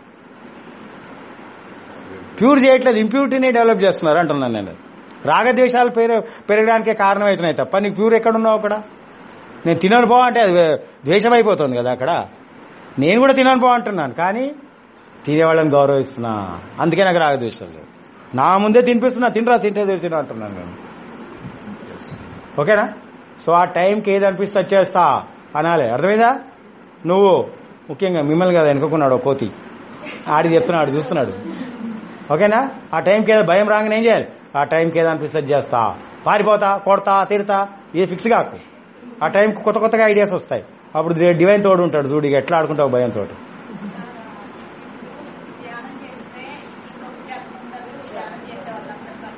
ప్యూర్ చేయట్లేదు ఇంప్యూరిటీని డెవలప్ చేస్తున్నారు అంటున్నాను నేను రాగద్వేషాలు పెర పెరగడానికే కారణం అవుతున్నాయి తప్ప నీకు ప్యూర్ ఎక్కడున్నావు అక్కడ నేను తినను పో అంటే అది ద్వేషం అయిపోతుంది కదా అక్కడ నేను కూడా తినను పో అంటున్నాను కానీ తినేవాళ్ళని గౌరవిస్తున్నా అందుకే నాకు రాగద్వేషాలు లేవు నా ముందే తినిపిస్తున్నా తినరా తింటే తిన అంటున్నాను నేను ఓకేనా సో ఆ టైంకి ఏది అనిపిస్తే అది చేస్తా అనాలి అర్థమైందా నువ్వు ముఖ్యంగా మిమ్మల్ని కదా ఎన్నుకున్నాడు ఓ కోతి ఆడికి చెప్తున్నాడు చూస్తున్నాడు ఓకేనా ఆ టైంకి ఏదో భయం రాగానే ఏం చేయాలి ఆ టైంకి ఏదో అనిపిస్తే అది చేస్తా పారిపోతా కొడతా తిడతా ఇది ఫిక్స్ కాకు ఆ టైంకి కొత్త కొత్తగా ఐడియాస్ వస్తాయి అప్పుడు డివైన్ తోడు ఉంటాడు చూడు ఇక ఎట్లా ఆడుకుంటావు భయంతో ధ్యానం చేస్తే ఇంకొక జన్మ ఉండదు ధ్యానం చేసే వాళ్ళందరూ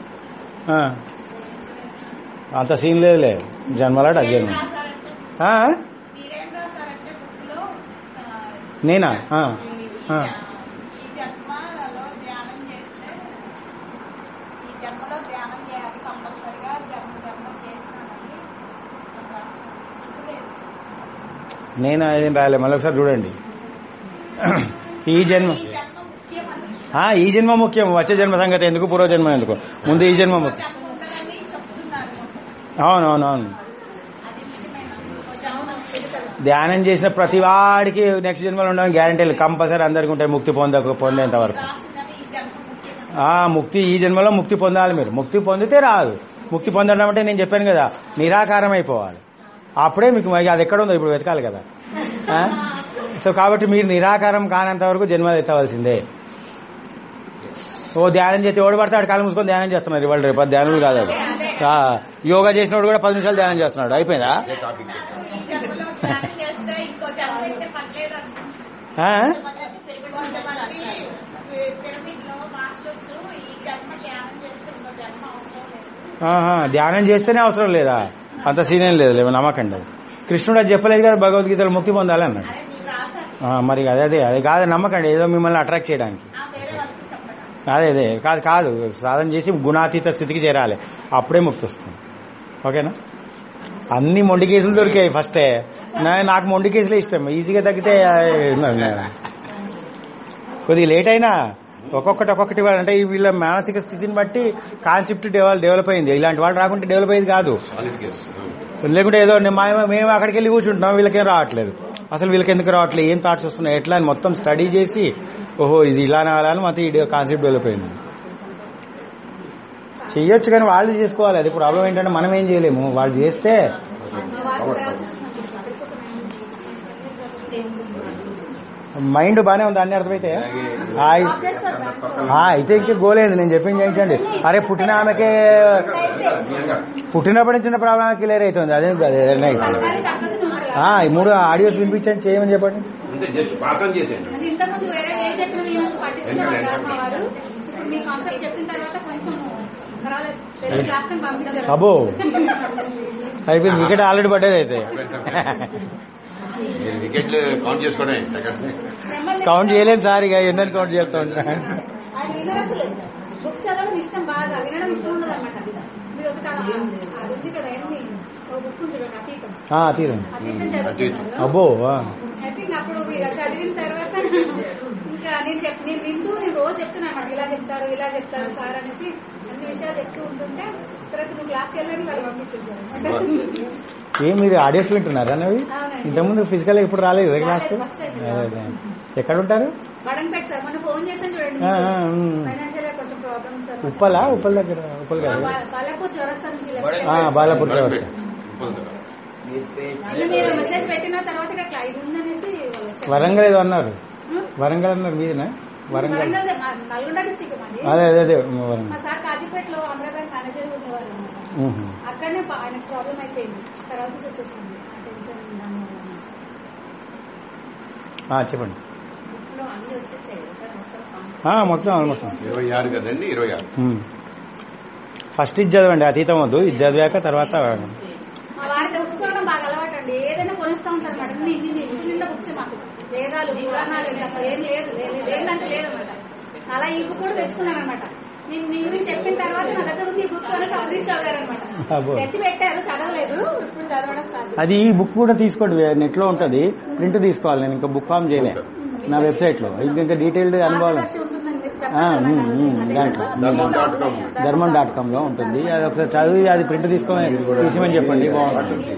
అంత సీన్ లేదులే జన్మలాట మీరేం జన్మ రాశారంటే ఆ? మీరేం రాశారంటే బుక్ లో నేనా ఆ, ఈ ఆ. జ- ఈ జన్మలో ధ్యానం చేస్తే ఈ జన్మలో ధ్యానం చేయాలి కంపల్సరిగా జన్మ జన్మ చేసినానని అట్లా రాశారు. లేదు. నేను ఏం రాయలే మళ్ళీ ఒకసారి చూడండి ఈ జన్మ ఈ జన్మ ముఖ్యమని ఆ, ఈ జన్మ ముఖ్యం వచ్చే జన్మ సంగతి ఎందుకు పూర్వ జన్మ ఎందుకు ముందు ఈ జన్మ ముఖ్యం జన్మ ఉంటుందని చెప్తున్నారు అవునవునవును అది నిజమేనా ఓ జన్మ ఉంటుంది కదా ధ్యానం చేసిన ప్రతి వాడికి నెక్స్ట్ జన్మలో ఉండడం గ్యారంటీ కంపల్సరీ అందరికి ఉంటాయి ముక్తి పొంద పొందేంత వరకు రాసిందని ఈ జన్మ ముఖ్యమని ఆ ముక్తి ఈ జన్మలో ముక్తి పొందాలి మీరు ముక్తి పొందితే రాదు ముక్తి పొందడం అంటే నేను చెప్పాను కదా నిరాకారం అయిపోవాలి అప్పుడే మీకు మరి అది ఎక్కడ ఉందో ఇప్పుడు వెతకాలి కదా ఆ? సో కాబట్టి మీరు నిరాకారం కానంత వరకు జన్మ ఎత్తవలసిందే ఓ ధ్యానం చేస్తే ఓడి పడితే ఆడు కాలు మూసుకొని ధ్యానం చేస్తున్నారు ఇవాళ రేపు అది ధ్యానం కాదు అది. ఆ, యోగా చేసినోడు కూడా పది నిమిషాలు ధ్యానం చేస్తున్నాడు అయిపోయిందా అదే టాపిక్ ఈ జన్మలో ధ్యానం చేస్తే ఇంకో జన్మ అయితే పర్లేదు అనుకుంటున్నాను ఆ? పిరమిడ్ లో మాస్టర్స్ ఈ జన్మ ధ్యానం చేస్తే ఇంకో జన్మ అవసరం లేదు ఆహా, ధ్యానం చేస్తేనే అవసరం లేదా అంత సీన్ ఏం లేదు లేవు నమ్మకండి అది కృష్ణుడు అది చెప్పలేదు కదా భగవద్గీతలో ముక్తి పొందాలి అన్నాడు అదే మీరు రాశారు ఆ, మరి అదే అదే అది కాదు నమ్మకండి ఏదో మిమ్మల్ని అట్రాక్ట్ చేయడానికి ఆ వేరే వాళ్ళకి చెప్పడం అదే అదే కాదు కాదు సాధన చేసి గుణాతీత స్థితికి చేరాలి అప్పుడే ముక్తి వస్తుంది ఓకేనా అన్ని మొండి కేసులు దొరికాయి ఫస్టే నా- నాకు మొండి కేసులే ఇష్టం ఈజీగా తగ్గితే ఆ, నా- నా- కొద్దిగా లేట్ అయినా ఒక్కొక్కటి ఒక్కొక్కటి వాళ్ళు అంటే ఈ వీళ్ళ మానసిక స్థితిని బట్టి కాన్సెప్ట్ డెవలప్ డెవలప్ అయింది ఇలాంటి వాళ్ళు రాకుంటే డెవలప్ అయ్యేది కాదు సాలిడ్ కేసు లేకుంటే ఏదో నే- మా- మేము అక్కడికి వెళ్ళి కూర్చుంటున్నాం వీళ్ళకేం రావట్లేదు అసలు వీళ్ళకి ఎందుకు రావట్లేదు ఏం థాట్స్ వస్తున్నాయి ఎట్లా అని మొత్తం స్టడీ చేసి ఓహో ఇది ఇలానే అలా అని మొత్తం ఈ కాన్సెప్ట్ డెవలప్ అయింది చెయ్యొచ్చు కానీ వాళ్ళు చేసుకోవాలి అది ప్రాబ్లం ఏంటంటే మనం ఏం చేయలేము వాళ్ళు చేస్తే మైండ్ బానే ఉంది అన్ని అర్థమైతే ఆ, ఆ, అయితే ఇంకే గోలేదు నేను చెప్పింది చేయించండి అరే పుట్టిన ఆమెకే పుట్టినప్పటి నుంచి ప్రాబ్లం క్లియర్ అవుతుంది అదే ఏదైనా అవుతుంది ఆ, ఈ మూడు ఆడియోస్ వినిపించండి చేయమని చెప్పండి అంతే జస్ట్ పాస్ ఆన్ చేసేయండి అది ఇంతకుముందు వేరే ఏ చెప్పిన మేము పట్టించుకునేవారు కాదు మా వారు ఇప్పుడు మీ కాన్సెప్ట్ చెప్పిన తర్వాత కొంచెం పర్వాలేదు వెళ్ళి క్లాస్ కి పంపించారు అబ్బో అయిపోయింది వికెట్ ఆల్రెడీ పడ్డది అయితే మీరు వికెట్లు కౌంట్ చేసుకోవడమే కౌంట్ చేయలేము సార్ ఇక ఎన్నని కౌంట్ చేస్తా ఉంటా ఆయన వినరు అసలు బుక్స్ చదవడం ఇష్టం బాగా వినడం ఇష్టం ఉండదు అనమాట మీరు ఒక చాలా అది ఉంది కదా ఏంటి ఒక బుక్ ఉంది చూడండి అతీతం ఆ, తీరండి అతీతం చదువుతున్నారు అబ్బో ఆ. ఐ థింక్ అప్పుడు ఇక చదివిన తర్వాత ఇంకా నేను చెప్ నేను వింటూ నేను రోజు చెప్తున్నాను అన్నమాట ఇలా చెప్తారు ఇలా చెప్తారు సార్ అనేసి అన్ని విషయాలు చెప్తూ ఉంటుంటే తర్వాత నువ్వు క్లాస్కి వెళ్ళాలని వాళ్ళు పంపించేసారు ఏం మీరు ఆడియోస్ వింటున్నారా అన్నవి అవునండి. ఇంతకుముందు ఫిజికల్ ఇప్పుడు రాలేదు కదా క్లాస్కి రాలేదు, first time. అదే, అదే. ఎక్కడ ఉంటారు బడం పెట్టి సార్ మొన్న ఫోన్ చేశాను చూడండి ఆ, ఆ, ఉమ్. ఫైనాన్షియల్ గా కొంచెం ప్రాబ్లమ్స్ సార్ ఉప్పలా ఉప్పల్ దగ్గర ఉప్పల్ కాదు బాలాపూర్ చౌరస్తా నుంచి left బడే- ఆ, side. బాలాపూర్ చౌరస్తా. మళ్ళీ మీరు మెసేజ్ పెట్టిన తర్వాత ఇట్లా ఇది ఉందనేసి వాళ్ళు చెప్పారు. వరంగల్ ఏదో అన్నారు హ్మ్? వరంగల్ అన్నారు మీదేనా వరంగల్ వరంగల్ దే- మా- నల్గొండ డిస్టిక్ మాది అదే అదే అదే మా వరంగల్ సార్ కాజీపేటలో ఆంధ్ర బ్యాంక్ మేనేజర్ ఉండేవారు అనమాట ఉహు. అక్కడనే పా- ఆయనకు ప్రాబ్లం అయిపోయింది తర్వాత వచ్చేసింది ఆ టెన్షన్ దాని వల్ల. ఆ, చెప్పండి ఇంట్లో అన్ని వచ్చేసాయి కదా సార్ మొత్తం కాన్సెప్ట్. ఆ, మొత్తం ఆల్మోస్ట్ ఇరవై ఆరు కదండి ఇరవై ఆరు ఫస్ట్ ఇది చదవండి అతీతం వద్దు ఇది చదివాక తర్వాత మా వారికి బుక్స్ కొనడం బాగా అలవాటు అండి ఏదైనా కొనిస్తా ఉంటారు అనమాట ఇన్ని ఇన్ని ఇంటి నిండా బుక్స్ మాకు వేదాలు పురాణాలు ఇంకా అసలు ఏం లేదు లే- లేదంటే లేదన్నమాట అలా ఈ బుక్ కూడా తెచ్చుకున్నాను అనమాట నేను మీ గురించి చెప్పిన తర్వాత నా దగ్గర ఉంది ఈ బుక్ అని చదివి చదివారనమాట అబ్బో. తెచ్చి పెట్టారు చదవలేదు ఇప్పుడు చదవడం స్టార్ట్ అది ఈ బుక్ కూడా తీసుకోండి నెట్ లో ఉంటుంది ప్రింట్ తీసుకోవాలి నేను ఇంకా బుక్ ఫామ్ చేయలే నా వెబ్సైట్ లో ఇంకా ఇంకా డీటెయిల్డ్ అనుభవం మార్గదర్శి ఉంటుందని మీరు ఆ, చెప్పారు ఉమ్, ఉమ్, కదా, దాంట్లో Dharmam dot com Dharmam dot com లో ఉంటుంది అది ఒకసారి చదివి అది ప్రింట్ తీసుకొని తీసిమని చెప్పండి బాగుంటుంది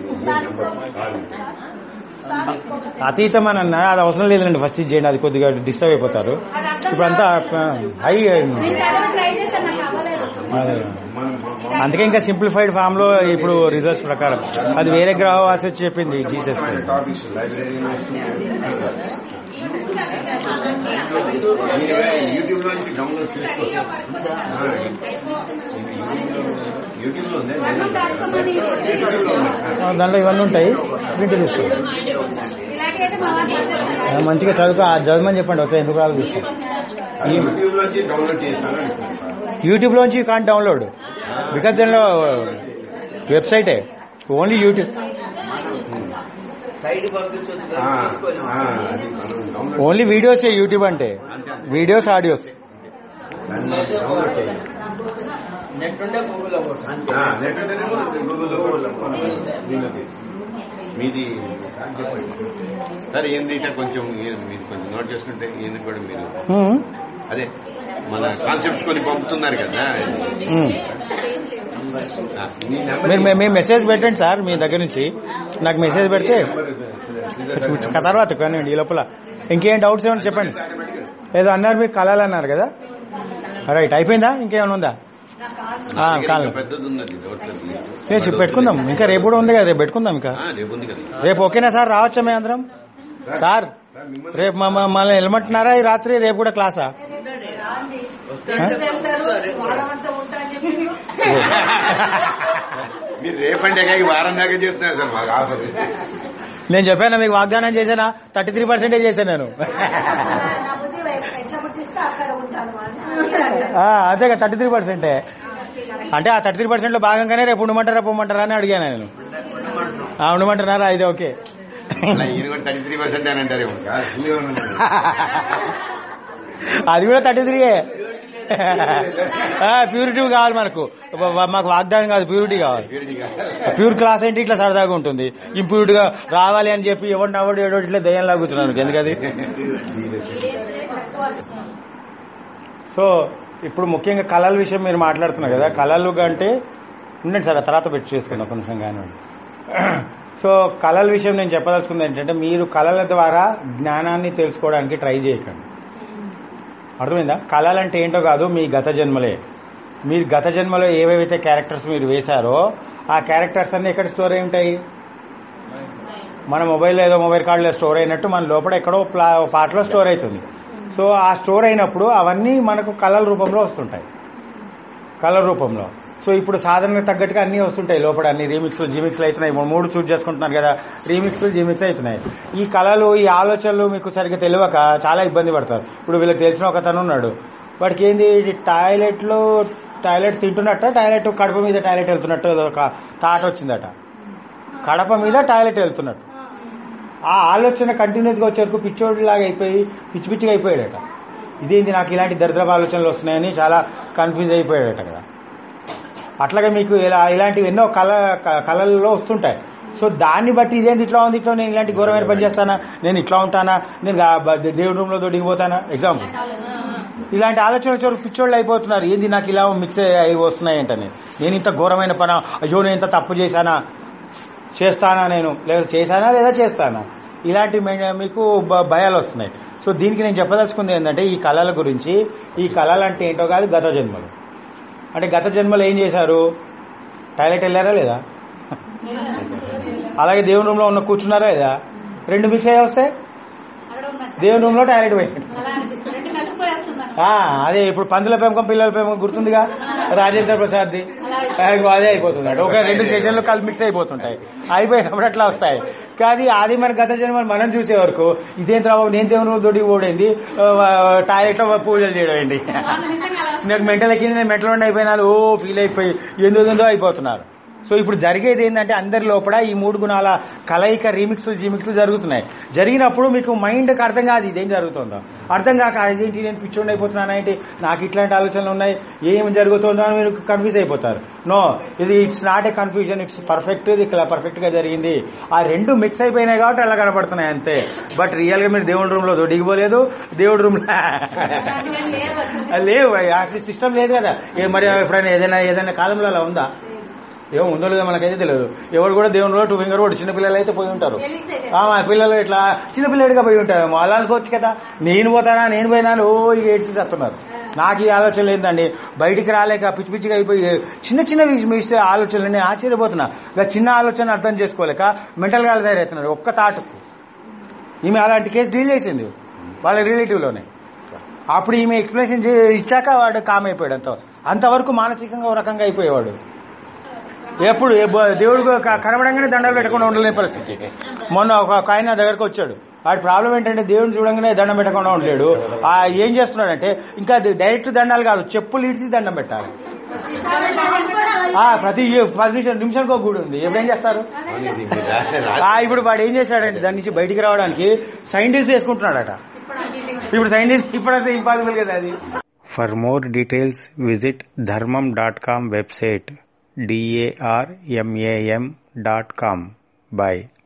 అతీతం అని అన్నా అది అవసరం లేదండి ఫస్ట్ ఇది చేయండి అది కొద్దిగా డిస్టర్బ్ అయిపోతారు అది అర్థం ఇప్పుడు అంతా హై నేను చదవడం ట్రై చేశాను నాకు అవ్వలేదు అదే అందుకే ఇంకా సింప్లిఫైడ్ ఫామ్ లో ఇప్పుడు రిజల్ట్స్ ప్రకారం అది వేరే గ్రహవాసి వచ్చి చెప్పింది జీసస్ టాపిక్స్ లైబ్రరీ యూట్యూబ్ లో నుంచి డౌన్లోడ్ చేసుకోవచ్చు యూట్యూబ్ లో ఉంది వర్ణం దాటుకోమని యూట్యూబ్ లో ఉంది ఆ, దాంట్లో ఇవన్నీ ఉంటాయి ప్రింట్ తీసుకో ఇలాంటి అయితే మా వారు చేస్తారు. ఆ, మంచిగా చదువుకో ఆ చదవమని చెప్పండి ఒకసారి ఎందుకు రాదు తీసుకో అది యూట్యూబ్ లోంచి డౌన్లోడ్ చేస్తాను అంటున్నాను. యూట్యూబ్ లోంచి కాన్ డౌన్లోడ్ బికాజ్ దానిలో వెబ్సైటే ఓన్లీ యూట్యూబ్ సైడ్ పంపించొద్దు ఆ, కదా, తీసుకోవాలి. ఆ, అది మనం డౌన్లోడ్ ఓన్లీ వీడియోస్ యూట్యూబ్ అంటే వీడియోస్ ఆడియోస్ దాన్ని డౌన్లోడ్ చేయాలి నెట్ ఉంటే గూగుల్ అవ్వచ్చు ఆ, నెట్ ఉంటేనేమో గూగుల్లో దీనిలోకి. మీది సార్ చెప్పండి సార్ ఏంది ఇట్లా కొంచెం మీరు మీరు కొంచెం నోట్ చేసుకుంటే ఏంది కూడా మీరు ఉమ్, అదే మన కాన్సెప్ట్స్ కొన్ని పంపుతున్నారు కదా ఉమ్. ఆ, మీ నెంబర్ మీరు మీ- మీ మెసేజ్ పెట్టండి సార్ మీ దగ్గర నుంచి నాకు మెసేజ్ పెడితే చూచ- తర్వాత కానీ ఈ లోపల ఇంకేం డౌట్స్ ఏమైనా చెప్పండి ఏదో అన్నారు మీరు కళలు అన్నారు కదా రైట్ అయిపోయిందా ఇంకేమైనా ఉందా ఆ, కాదు పెద్దది ఉన్నది ఒకటి చేసి పెట్టుకుందాం ఇంకా రేపు కూడా ఉంది కదా రేపు పెట్టుకుందాం ఇంకా ఆ, రేపు ఉంది కదా రేపు ఓకేనా సార్ రావచ్చా మేము అందరం సార్ సార్, మిమ్మల్ని రేపు మమ్మ- మమ్మల్ని వెళ్ళమంటున్నారా ఈ రాత్రి రేపు కూడా క్లాసా వారమంతా ఉంటా అని చెప్పి మీరు రేపంటే కానీ వారం దాకా చెప్తున్నారు సార్ మాకు ఆఫర్ నేను చెప్పాను మీకు వాగ్దానం చేశానా థర్టీ త్రీ పర్సెంటేజ్ చేశాను నేను నా బుద్ధి ఎట్లా పుట్టిస్తే అక్కడ ఉంటాను అని ఆ, అంతేగా థర్టీ త్రీ పర్సెంటే అంటే ఆ థర్టీ త్రీ పర్సెంట్ లో భాగంగానే రేపు ఉండమంటారా పోమంటారా అని అడిగాను నేను ఆ, ఉండమంటున్నారా ఇది ఓకే అలా ఈయన కూడా థర్టీ త్రీ పర్సెంట్ అని అంటారేమో కాదు, ఫుల్గా ఉన్నాను. అది కూడా థర్టీ త్రీ ప్యూరిటీ కావాలి మనకు వ- మాకు వాగ్దానం కాదు ప్యూరిటీ కావాలి వీడిగా. ప్యూర్ క్లాస్ ఏంటి ఇట్లా సరదాగా ఉంటుంది ఇంప్యూర్డ్ గా రావాలి అని చెప్పి ఎవరిని ఎవడు ఏడో ఇట్లా దయ్యం లాగుతున్నాను ఎందుకది సో ఇప్పుడు ముఖ్యంగా కళల విషయం మీరు మాట్లాడుతున్నారు కదా కళలు అంటే ఉండండి సార్ ఆ తర్వాత పెట్టి చేసుకుందాం ఒక నిమిషం కానివ్వండి సో కళల విషయం నేను చెప్పదలుచుకుంది ఏంటంటే మీరు కళల ద్వారా జ్ఞానాన్ని తెలుసుకోవడానికి ట్రై చేయకండి అర్థమైందా కళలు అంటే ఏంటో కాదు మీ గత జన్మలే మీరు గత జన్మలో ఏవేవైతే క్యారెక్టర్స్ మీరు వేశారో ఆ క్యారెక్టర్స్ అన్ని ఎక్కడ స్టోర్ అయి ఉంటాయి మన మొబైల్ ఏదో మొబైల్ కార్డులో స్టోర్ అయినట్టు మన లోపల ఎక్కడో ప్లా పాటలో స్టోర్ అవుతుంది సో ఆ స్టోర్ అయినప్పుడు అవన్నీ మనకు కళల రూపంలో వస్తుంటాయి కలర్ రూపంలో సో ఇప్పుడు సాధారణకు తగ్గట్టుగా అన్నీ వస్తుంటాయి లోపల అన్ని రీమిక్స్లు జిమిక్స్లు అవుతున్నాయి ఇప్పుడు మూడు చూస్ చేసుకుంటున్నారు కదా రీమిక్స్లు జిమిక్స్ అవుతున్నాయి ఈ కళలు ఈ ఆలోచనలు మీకు సరిగ్గా తెలియక చాలా ఇబ్బంది పడతారు ఇప్పుడు వీళ్ళకి తెలిసిన ఒక తను ఉన్నాడు వాడికి ఏంది టాయిలెట్లో టాయిలెట్ తింటున్నట్ట టాయిలెట్ కడప మీద టాయిలెట్ వెళ్తున్నట్టు ఏదో ఒక థాట్ వచ్చిందట కడప మీద టాయిలెట్ వెళ్తున్నట్టు ఆ ఆలోచన కంటిన్యూస్గా వచ్చే వరకు పిచ్చోడిలాగా అయిపోయి పిచ్చి పిచ్చిగా అయిపోయాడట ఇదేంది నాకు ఇలాంటి దరిద్రపు ఆలోచనలు వస్తున్నాయని చాలా కన్ఫ్యూజ్ అయిపోయాడట కదా అట్లాగే మీకు ఇలా ఇలాంటివి ఎన్నో కళ క- కళల్లో వస్తుంటాయి సో దాన్ని బట్టి ఇదేంది ఇట్లా ఉంది ఇట్లా నేను ఇలాంటి ఘోరమైన పని చేస్తానా నేను ఇట్లా ఉంటానా నేను గా- బ- దేవుడి రూమ్ లో దొడిగిపోతానా ఎగ్జాంపుల్ ఇలాంటి ఆలోచన వచ్చేవారు పిచ్చోళ్ళు అయిపోతున్నారు ఏంది నాకు ఇలా మిక్స్ అయి వస్తున్నాయి ఏంటని నేను ఇంత ఘోరమైన పన అయ్యో నేను ఇంత తప్పు చేశానా చేస్తానా నేను లేదా చేశానా లేదా చేస్తానా ఇలాంటి మే- మీకు భ- భయాలు వస్తున్నాయి సో దీనికి నేను చెప్పదలుచుకుంది ఏంటంటే ఈ కళల గురించి ఈ కళలు అంటే ఏంటో కాదు గత జన్మలు అంటే గత జన్మలో ఏం చేశారు టాయిలెట్ వెళ్ళారా లేదా అలాగే దేవుని రూమ్ లో ఉన్న కూర్చున్నారా లేదా రెండు మిక్స్ అయ్యి వస్తే అక్కడ ఉన్నట్టు దేవుని రూమ్ లో టాయిలెట్ పోయింది అలా అనిపిస్తుంది రెండు కలిసిపోయేస్తున్నాను ఆ, అదే ఇప్పుడు పందుల పెంపకం పిల్లల పెంపకం గుర్తుందిగా రాజేంద్ర ప్రసాద్ది ఆ, అదే అయిపోతుంది అంటే ఒక రెండు స్టేషన్లు కలిపి మిక్స్ అయిపోతుంటాయి అయిపోయినప్పుడు అట్లా వస్తాయి కానీ అది మన గత జన్మలు మనం చూసే వరకు ఇదేం బాబు నేను దేవుని దొడికి పోడేంది టాయిలెట్ లో పూజలు చేయడం ఏంటి నిజంగా అలా నాకు మెంటల్ ఎక్కింది నేను మెంటల్ ఉండి అయిపోయినాను ఓ ఫీల్ అయిపోయి ఎందుకు ఏందో అయిపోతున్నారు సో ఇప్పుడు జరిగేది ఏంటంటే అందరి లోపల ఈ మూడు గుణాల కలయిక రీమిక్స్ జిమిక్స్ జరుగుతున్నాయి జరిగినప్పుడు మీకు మైండ్కి అర్థం కాదు ఇదేం జరుగుతుందో అర్థం కాక ఇదేంటి నేను పిచ్చోండి అయిపోతున్నాను ఏంటి నాకు ఇట్లాంటి ఆలోచనలు ఉన్నాయి ఏం జరుగుతుందో అని మీరు కన్ఫ్యూజ్ అయిపోతారు నో ఇది it's not a confusion it's perfect ఇది ఇక్కడ పర్ఫెక్ట్ గా జరిగింది ఆ రెండు మిక్స్ అయిపోయినాయి కాబట్టి అలా కనపడుతున్నాయి అంతే బట్ రియల్ గా మీరు దేవుడి రూమ్ లో దొడిగిపోలేదు దేవుడి రూమ్ అలాంటివేం లేవు అసలు. లేవు సిస్టమ్ లేదు కదా ఏ మరి ఎప్పుడైనా ఏదైనా ఏదైనా కాలంలో అలా ఉందా ఏమో ఉందో లేదో మనకైతే తెలియదు ఎవరు కూడా దేవుని టూ ఫింగర్ కూడా చిన్నపిల్లలు అయితే పోయి ఉంటారు Feelings అయితే. ఆ, మా పిల్లలు ఇట్లా చిన్నపిల్లడిగా పోయి ఉంటారేమో అలా అనుకోవచ్చు కదా నేను పోతానా నేను పోయినాను ఓ ఇక ఏడ్చి చేస్తున్నారు నాకు ఈ ఆలోచనలు ఏంటండి బయటికి రాలేక పిచ్చి పిచ్చిగా అయిపోయి చిన్న చిన్న మిస్తే ఆలోచనలు నేను ఆశ్చర్యపోతున్నా ఇక చిన్న ఆలోచన అర్థం చేసుకోలేక మెంటల్ గా తయారవుతున్నారు ఒక్క తాటుకు ఈమె అలాంటి కేసు డీల్ చేసింది వాళ్ళ రిలేటివ్లోనే అప్పుడు ఈమె ఎక్స్ప్లెనేషన్ ఇచ్చాక వాడు కామ్ అయిపోయాడు అంత అంతవరకు మానసికంగా ఒక రకంగా అయిపోయేవాడు ఎప్పుడు ఏ బ- దేవుడు క- కనబడంగానే దండాలు పెట్టకుండా ఉండలేని పరిస్థితి మొన్న ఒక ఒక ఆయన నా దగ్గరకు వచ్చాడు వాడి ప్రాబ్లం ఏంటంటే దేవుడిని చూడంగానే దండం పెట్టకుండా ఉండలేడు ఆ ఏం చేస్తున్నాడంటే ఇంకా అది డైరెక్ట్ దండాలు కాదు చెప్పులు ఇడిచి దండం పెట్టాలి ఆ, ప్రతి పది నిమిషాలు నిమిషానికి ఒక గుడి ఉంది ఎప్పుడేం చేస్తారు అవును, ఇది మీరు రాసే ఆ, రాసి- ఇప్పుడు వాడు ఏం చేశాడంటే దాని నుంచి బయటికి రావడానికి సైంటిస్ట్ చేసుకుంటున్నాడట ఇప్పుడు సైంటిస్ట్ ఇప్పుడంటే ఇంపాసిబుల్ కదా అది for more details visit Dharmam dot com website DARMAM dot com by